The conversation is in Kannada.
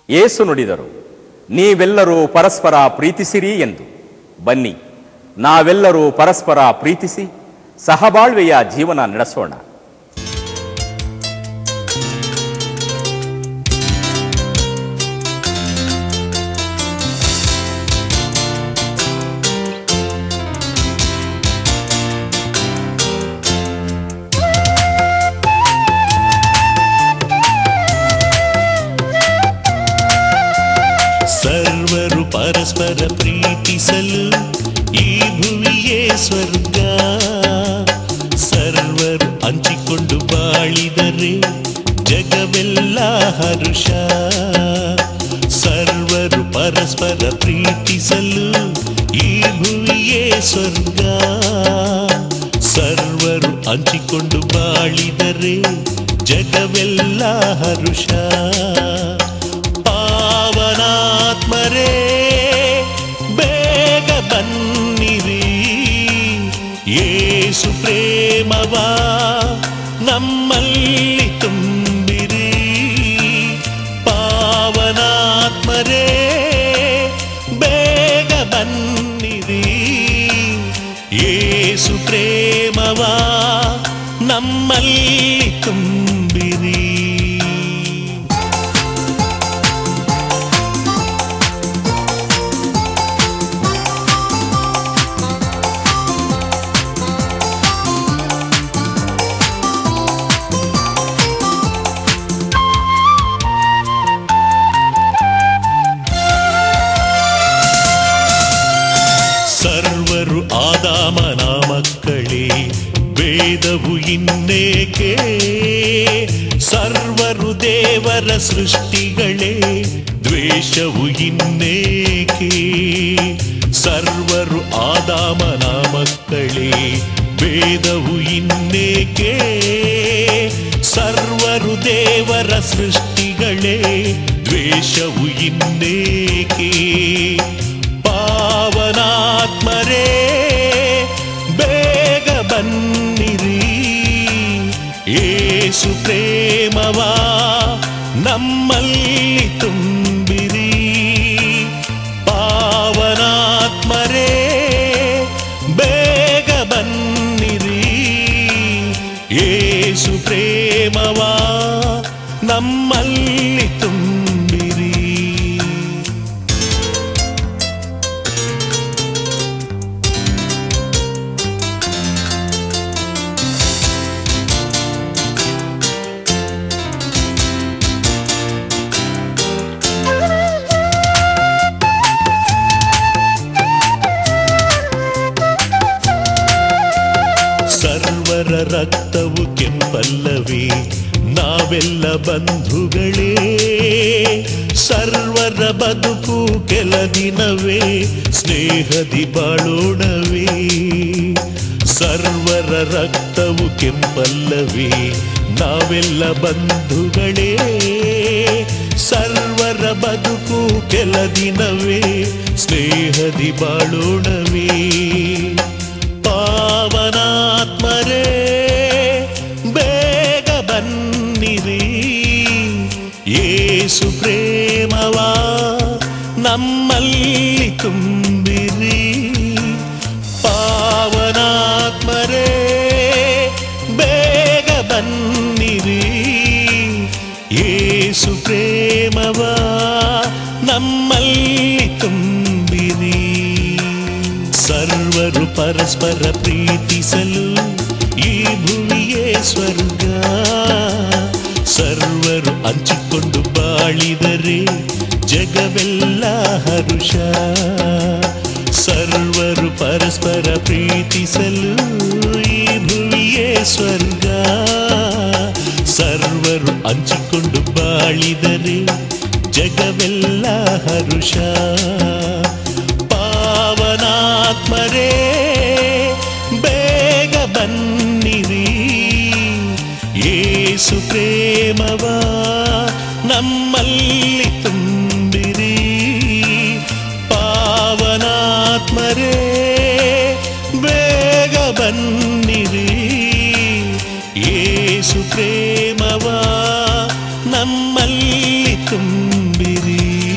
ಏಸು ನುಡಿದರು ನೀವೆಲ್ಲರೂ ಪರಸ್ಪರ ಪ್ರೀತಿಸಿರಿ ಎಂದು ಬನ್ನಿ ನಾವೆಲ್ಲರೂ ಪರಸ್ಪರ ಪ್ರೀತಿಸಿ ಸಹಬಾಳ್ವೆಯ ಜೀವನ ನಡೆಸೋಣ ಸರ್ವರು ಪರಸ್ಪರ ಪ್ರೀತಿಸಲು ಈ ಭುವಿಯೇ ಸ್ವರ್ಗ ಸರ್ವರು ಹಂಚಿಕೊಂಡು ಬಾಳಿದರೆ ಜಗವೆಲ್ಲ ಹರುಷ ಸರ್ವರು ಪರಸ್ಪರ ಪ್ರೀತಿಸಲು ಈ ಭುವಿಯೇ ಸ್ವರ್ಗ ಸರ್ವರು ಹಂಚಿಕೊಂಡು ಬಾಳಿದರೆ ಜಗವೆಲ್ಲ ಹರುಷ ಪಾವನಾತ್ಮರೇ ಬೇಗ ಬನ್ನಿರಿ ಏಸು ಪ್ರೇಮವ ನಮ್ಮಲ್ಲಿ ತುಂಬಿರಿ ಪಾವನಾತ್ಮರೇ ಬೇಗ ಬನ್ನಿರಿ ಏಸು ಪ್ರೇಮವ ನಮ್ಮಲ್ಲಿ ತುಂಬಿರಿ ಸರ್ವರು ಆದಾಮನ ಮಕ್ಕಳೇ ಭೇದವು ಇನ್ನೇಕೆ ಸರ್ವರು ದೇವರ ಸೃಷ್ಟಿಗಳೇ ದ್ವೇಷವು ಇನ್ನೇಕೆ ಸರ್ವರು ಆದಾಮನ ಮಕ್ಕಳೇ ಭೇದವು ಇನ್ನೇಕೆ ಸರ್ವರು ದೇವರ ಸೃಷ್ಟಿಗಳೇ ದ್ವೇಷವು ಇನ್ನೇಕೆ ಪಾವನಾತ್ಮರೇ ಬೇಗ ಬನ್ನಿರಿ ಏಸು ಪ್ರೇಮವ ನಮ್ಮಲ್ಲಿ ತುಂಬಿರಿ ಪಾವನಾತ್ಮರೇ ಬೇಗ ಬನ್ನಿರಿ ಏಸು ಪ್ರೇಮವ ನಮ್ಮಲ್ಲಿ ತುಂಬಿರಿ ಸರ್ವರ ರಕ್ತವು ಕೆಂಪಲ್ಲವೇ ನಾವೆಲ್ಲ ಬಂಧುಗಳೇ ಸರ್ವರ ಬದುಕು ಕೆಲ ದಿನವೇ ಸ್ನೇಹದಿ ಬಾಳೋಣವೇ ಸರ್ವರ ರಕ್ತವು ಕೆಂಪಲ್ಲವೇ ನಾವೆಲ್ಲ ಬಂಧುಗಳೇ ಸರ್ವರ ಬದುಕು ಕೆಲ ದಿನವೇ ಸ್ನೇಹದಿ ಬಾಳೋಣವೇ ಪಾವನಾತ್ಮರೇ ಬೇಗ ಬನ್ನಿರಿ ಏಸು ಪ್ರೇಮವ ನಮ್ಮಲ್ಲಿ ತುಂಬಿರಿ ಪಾವನಾತ್ಮರೇ ಬೇಗ ಬನ್ನಿರಿ ಏಸು ಪ್ರೇಮವ ನಮ್ಮಲ್ಲಿ ತುಂಬಿರಿ ಸರ್ವರು ಪರಸ್ಪರ ಪ್ರೀತಿಸಲು ಈ ಭುವಿಯೇ ಸ್ವರ್ಗ ಸರ್ವರು ಹಂಚಿಕೊಂಡು ಬಾಳಿದರೆ ಜಗವೆಲ್ಲ ಹರುಷ ಸರ್ವರು ಪರಸ್ಪರ ಪ್ರೀತಿಸಲು ಈ ಭುವಿಯೇ ಸ್ವರ್ಗ ಸರ್ವರು ಹಂಚಿಕೊಂಡು ಬಾಳಿದರೆ ಜಗವೆಲ್ಲ ಹರುಷ ಪಾವನಾತ್ಮರೇ ಬೇಗ ಬನ್ನಿರಿ ಏಸು ಪ್ರೇಮವ ನಮ್ಮಲ್ಲಿ ತುಂಬಿರಿ ಪಾವನಾತ್ಮರೇ ಬೇಗ ಬನ್ನಿರಿ ಏಸು ಪ್ರೇಮವ ನಮ್ಮಲ್ಲಿ ತುಂಬಿರಿ